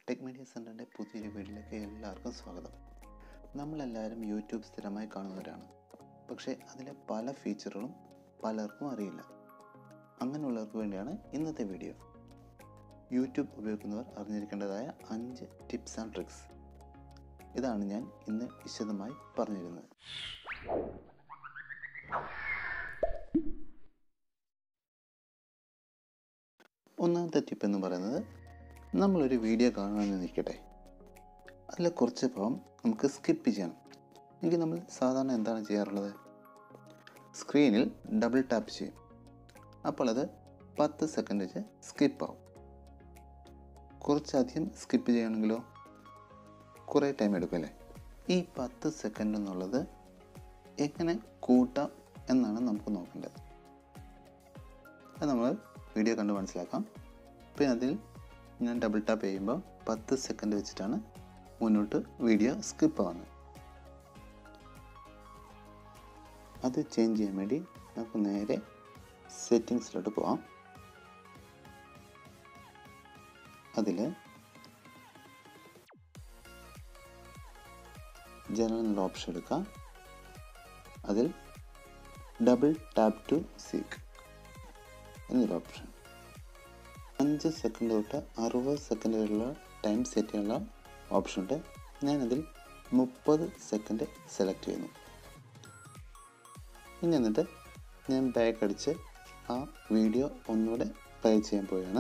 tech media സെൻറ്ററിൻ്റെ പുതിയൊരു വീഡിയോയിലേക്ക് എല്ലാവർക്കും സ്വാഗതം നമ്മളെല്ലാവരും യൂട്യൂബ് സ്ഥിരമായി കാണുന്നവരാണ് പക്ഷേ അതിലെ പല ഫീച്ചറുകളും പലർക്കും അറിയില്ല അങ്ങനെയുള്ളവർക്ക് വേണ്ടിയാണ് ഇന്നത്തെ വീഡിയോ യൂട്യൂബ് ഉപയോഗിക്കുന്നവർ അറിഞ്ഞിരിക്കേണ്ടതായ അഞ്ച് ടിപ്സ് ആൻഡ് ട്രിക്സ് ഇതാണ് ഞാൻ ഇന്ന് വിശദമായി പറഞ്ഞിരുന്നത് ഒന്നാമത്തെ ടിപ്പ് എന്ന് പറയുന്നത് നമ്മളൊരു വീഡിയോ കാണുമെന്ന് നിൽക്കട്ടെ അതിൽ കുറച്ച് ഭാഗം നമുക്ക് സ്കിപ്പ് ചെയ്യണം എങ്കിൽ നമ്മൾ സാധാരണ എന്താണ് ചെയ്യാറുള്ളത് സ്ക്രീനിൽ ഡബിൾ ടാപ്പ് ചെയ്യും അപ്പോൾ അത് പത്ത് സെക്കൻഡ് വെച്ച് സ്കിപ്പ് ആവും കുറച്ചധികം സ്കിപ്പ് ചെയ്യണമെങ്കിലോ കുറേ ടൈം എടുക്കുമല്ലേ ഈ പത്ത് സെക്കൻഡ് എന്നുള്ളത് എങ്ങനെ കൂട്ടാം എന്നാണ് നമുക്ക് നോക്കേണ്ടത് അത് നമ്മൾ വീഡിയോ കണ്ട് മനസ്സിലാക്കാം പിന്നെ അതിൽ ഞാൻ ഡബിൾ ടാപ്പ് ചെയ്യുമ്പോൾ പത്ത് സെക്കൻഡ് വെച്ചിട്ടാണ് മുന്നോട്ട് വീഡിയോ സ്കിപ്പ് ആവുന്നത് അത് ചേഞ്ച് ചെയ്യാൻ വേണ്ടി നമുക്ക് നേരെ സെറ്റിങ്സിലോട്ട് പോവാം അതിൽ ജനറൽ എന്നുള്ള ഓപ്ഷൻ എടുക്കാം അതിൽ ഡബിൾ ടാപ്പ് ടു സീക്ക് എന്നൊരു ഓപ്ഷൻ അഞ്ച് സെക്കൻഡ് തൊട്ട് അറുപത് സെക്കൻഡ് വരെയുള്ള ടൈം സെറ്റ് ചെയ്യാനുള്ള ഓപ്ഷൻ ഉണ്ട് ഞാനതിൽ മുപ്പത് സെക്കൻഡ് സെലക്ട് ചെയ്യുന്നു ഇനി എന്നിട്ട് ഞാൻ ബാക്ക് അടിച്ച് ആ വീഡിയോ ഒന്നുകൂടെ പ്ലേ ചെയ്യാൻ പോവുകയാണ്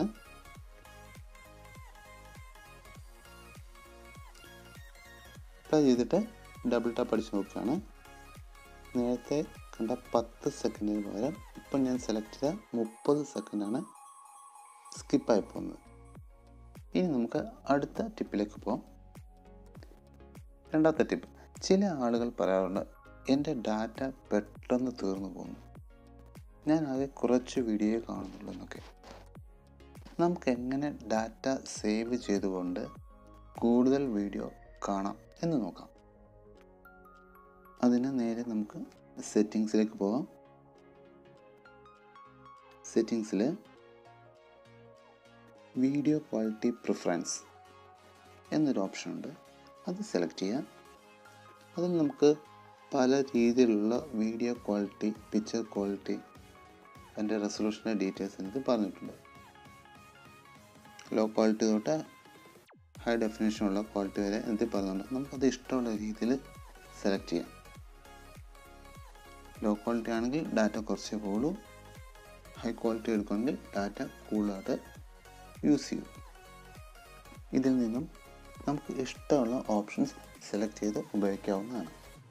പ്ലേ ചെയ്തിട്ട് ഡബിൾ ടാപ്പ് അടിച്ച് നോക്കുകയാണ് നേരത്തെ കണ്ട പത്ത് സെക്കൻഡിന് പകരം ഇപ്പം ഞാൻ സെലക്ട് ചെയ്ത മുപ്പത് സെക്കൻഡാണ് സ്കിപ്പായി പോകുന്നത് ഇനി നമുക്ക് അടുത്ത ടിപ്പിലേക്ക് പോകാം രണ്ടാമത്തെ ടിപ്പ് ചില ആളുകൾ പറയാറുണ്ട് എൻ്റെ ഡാറ്റ പെട്ടെന്ന് തീർന്നു പോകുന്നു ഞാൻ ആകെ കുറച്ച് വീഡിയോ കാണുന്നുള്ളൂ എന്നൊക്കെ നമുക്ക് എങ്ങനെ ഡാറ്റ സേവ് ചെയ്തുകൊണ്ട് കൂടുതൽ വീഡിയോ കാണാം എന്ന് നോക്കാം അതിന് നേരെ നമുക്ക് സെറ്റിങ്സിലേക്ക് പോകാം സെറ്റിങ്സിൽ വീഡിയോ ക്വാളിറ്റി പ്രിഫറൻസ് എന്നൊരു ഓപ്ഷൻ ഉണ്ട് അത് സെലക്ട് ചെയ്യാം അതിൽ നമുക്ക് പല രീതിയിലുള്ള വീഡിയോ ക്വാളിറ്റി പിക്ചർ ക്വാളിറ്റി അതിൻ്റെ റെസൊല്യൂഷൻ്റെ ഡീറ്റെയിൽസ് എനിക്ക് പറഞ്ഞിട്ടുണ്ട് ലോ ക്വാളിറ്റി തൊട്ട് ഹൈ ഡെഫിനേഷനുള്ള ക്വാളിറ്റി വരെ എനിക്ക് പറഞ്ഞിട്ടുണ്ട് നമുക്കത് ഇഷ്ടമുള്ള രീതിയിൽ സെലക്ട് ചെയ്യാം ലോ ക്വാളിറ്റി ആണെങ്കിൽ ഡാറ്റ കുറച്ചേ പോകുള്ളൂ ഹൈ ക്വാളിറ്റി എടുക്കുകയാണെങ്കിൽ ഡാറ്റ കൂടുതലായിട്ട് യൂസ് ചെയ്യും ഇതിൽ നിന്നും നമുക്ക് ഇഷ്ടമുള്ള ഓപ്ഷൻസ് സെലക്ട് ചെയ്ത് ഉപയോഗിക്കാവുന്നതാണ്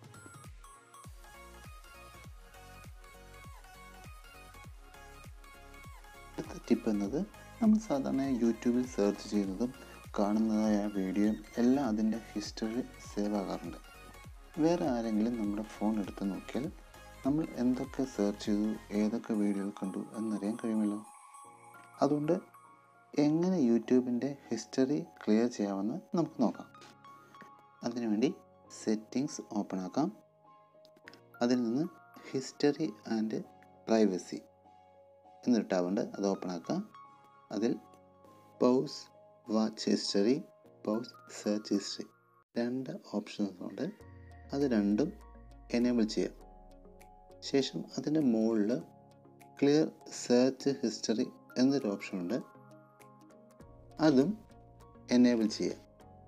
അടുത്ത ടിപ്പ് എന്നത് നമ്മൾ സാധാരണ യൂട്യൂബിൽ സെർച്ച് ചെയ്യുന്നതും കാണുന്നതായ വീഡിയോയും എല്ലാം അതിൻ്റെ ഹിസ്റ്ററി സേവ് ആകാറുണ്ട് വേറെ ആരെങ്കിലും നമ്മുടെ ഫോൺ എടുത്ത് നോക്കിയാൽ നമ്മൾ എന്തൊക്കെ സെർച്ച് ചെയ്തു ഏതൊക്കെ വീഡിയോകൾ കണ്ടു എന്നറിയാൻ കഴിയുമല്ലോ അതുകൊണ്ട് എങ്ങനെ യൂട്യൂബിൻ്റെ ഹിസ്റ്ററി ക്ലിയർ ചെയ്യാമെന്ന് നമുക്ക് നോക്കാം അതിനുവേണ്ടി സെറ്റിങ്സ് ഓപ്പൺ ആക്കാം അതിൽ നിന്ന് ഹിസ്റ്ററി ആൻഡ് പ്രൈവസി എന്നൊരു ടാബുണ്ട് അത് ഓപ്പൺ ആക്കാം അതിൽ pause watch history pause search history രണ്ട് ഓപ്ഷൻസ് ഉണ്ട് അത് രണ്ടും എനേബിൾ ചെയ്യാം ശേഷം അതിൻ്റെ മുകളിൽ ക്ലിയർ സെർച്ച് ഹിസ്റ്ററി എന്നൊരു ഓപ്ഷൻ ഉണ്ട് അതും എനേബിൾ ചെയ്യാം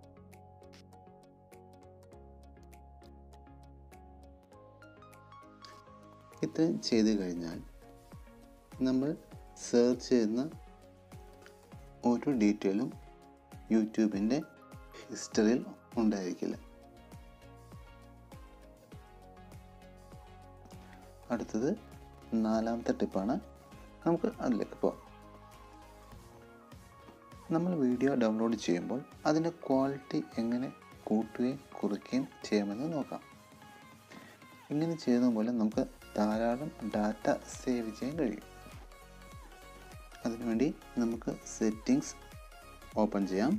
ഇത്രയും ചെയ്ത് കഴിഞ്ഞാൽ നമ്മൾ സെർച്ച് ചെയ്യുന്ന ഒരു ഡീറ്റെയിലും യൂട്യൂബിൻ്റെ ഹിസ്റ്ററിയിൽ ഉണ്ടായിരിക്കില്ല അടുത്തത് നാലാമത്തെ ടിപ്പാണ് നമുക്ക് അതിലേക്ക് പോകാം നമ്മൾ വീഡിയോ ഡൗൺലോഡ് ചെയ്യുമ്പോൾ അതിൻ്റെ ക്വാളിറ്റി എങ്ങനെ കൂട്ടുകയും കുറയ്ക്കുകയും ചെയ്യാമെന്ന് നോക്കാം ഇങ്ങനെ ചെയ്യുന്ന പോലെ നമുക്ക് ധാരാളം ഡാറ്റ സേവ് ചെയ്യാൻ കഴിയും അതിനുവേണ്ടി നമുക്ക് സെറ്റിങ്സ് ഓപ്പൺ ചെയ്യാം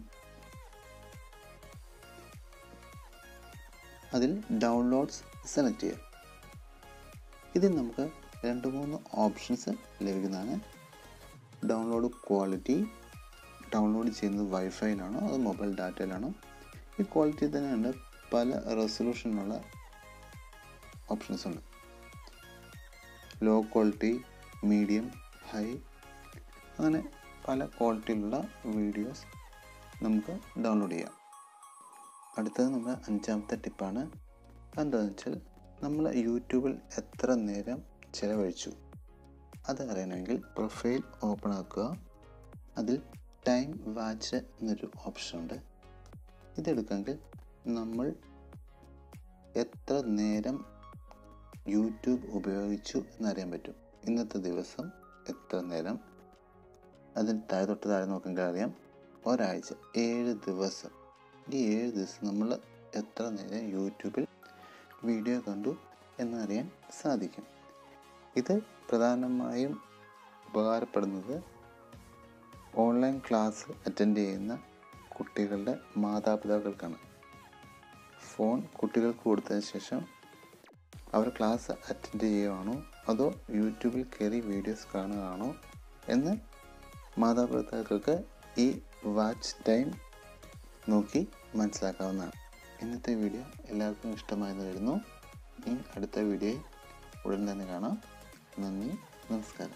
അതിൽ ഡൗൺലോഡ്സ് സെലക്ട് ചെയ്യാം ഇതിൽ നമുക്ക് രണ്ട് മൂന്ന് ഓപ്ഷൻസ് ലഭിക്കുന്നതാണ് ഡൗൺലോഡ് ക്വാളിറ്റി ഡൗൺലോഡ് ചെയ്യുന്നത് വൈഫൈയിലാണോ അതോ മൊബൈൽ ഡാറ്റയിലാണോ ഈ ക്വാളിറ്റി തന്നെയുണ്ട് പല റെസൊല്യൂഷനുള്ള ഓപ്ഷൻസ് ഉണ്ട് ലോ ക്വാളിറ്റി മീഡിയം ഹൈ അങ്ങനെ പല ക്വാളിറ്റിയിലുള്ള വീഡിയോസ് നമുക്ക് ഡൗൺലോഡ് ചെയ്യാം അടുത്തത് നമ്മുടെ അഞ്ചാമത്തെ ടിപ്പാണ് എന്താണെന്ന് വെച്ചാൽ നമ്മൾ യൂട്യൂബിൽ എത്ര നേരം ചിലവഴിച്ചു അത് അറിയണമെങ്കിൽ പ്രൊഫൈൽ ഓപ്പൺ ആക്കുക അതിൽ ടൈം വാച്ച് എന്നൊരു ഓപ്ഷൻ ഉണ്ട് ഇതെടുക്കാമെങ്കിൽ നമ്മൾ എത്ര നേരം യൂട്യൂബ് ഉപയോഗിച്ചു എന്നറിയാൻ പറ്റും ഇന്നത്തെ ദിവസം എത്ര നേരം അതിന് താഴെ തൊട്ട് താഴെ നോക്കെങ്കിൽ അറിയാം ഒരാഴ്ച ഏഴ് ദിവസം ഈ ഏഴ് ദിവസം നമ്മൾ എത്ര നേരം യൂട്യൂബിൽ വീഡിയോ കണ്ടു എന്നറിയാൻ സാധിക്കും ഇത് പ്രധാനമായും ഉപകാരപ്പെടുന്നത് ഓൺലൈൻ ക്ലാസ് അറ്റൻഡ് ചെയ്യുന്ന കുട്ടികളുടെ മാതാപിതാക്കൾക്കാണ് ഫോൺ കുട്ടികൾക്ക് കൊടുത്തതിന് ശേഷം അവർ ക്ലാസ് അറ്റൻഡ് ചെയ്യുകയാണോ അതോ യൂട്യൂബിൽ കയറി വീഡിയോസ് കാണുകയാണോ എന്ന് മാതാപിതാക്കൾക്ക് ഈ വാച്ച് ടൈം നോക്കി മനസ്സിലാക്കാവുന്നതാണ് ഇന്നത്തെ വീഡിയോ എല്ലാവർക്കും ഇഷ്ടമായെന്ന് വരുന്നു ഇനി അടുത്ത വീഡിയോയിൽ ഉടൻ തന്നെ കാണാം നന്ദി നമസ്കാരം